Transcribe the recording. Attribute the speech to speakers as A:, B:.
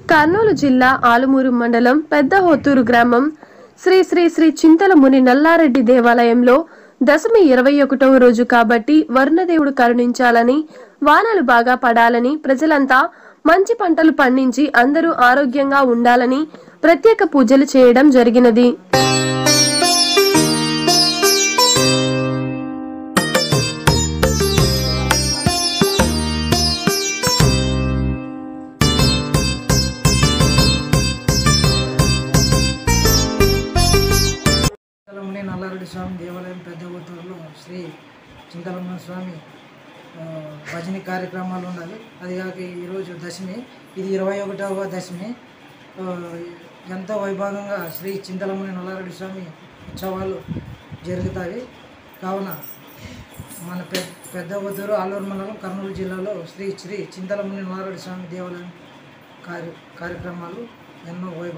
A: కర్నూలు జిల్లా ఆలుమూరు మండలం పెద్ద హోతూరు గ్రామం శ్రీ శ్రీ శ్రీ చింతలముని నల్లారెడ్డి దేవాలయంలో దశమి ఇరవై ఒకటవ రోజు కాబట్టి వర్ణదేవుడు కరుణించాలని వానలు బాగా పడాలని ప్రజలంతా మంచి పంటలు పండించి అందరూ ఆరోగ్యంగా ఉండాలని ప్రత్యేక పూజలు చేయడం జరిగినది
B: చింతలముని నల్లారెడ్డి స్వామి దేవాలయం పెద్ద గుత్తూరులో శ్రీ చింతలముని స్వామి ఆ, భజని కార్యక్రమాలు ఉండాలి అది కాక ఈరోజు దశమి ఇది ఇరవై ఒకటవ దశమి ఆ, ఎంతో వైభవంగా శ్రీ చింతలముని నల్లారెడ్డి స్వామి ఉత్సవాలు జరుగుతాయి కావున మన పె పెద్ద గుత్తూరు ఆలూరు మండలం కర్నూలు జిల్లాలో శ్రీ శ్రీ చింతలముని నల్లారెడ్డి స్వామి దేవాలయం కార్య కార్యక్రమాలు ఎన్నో వైభవం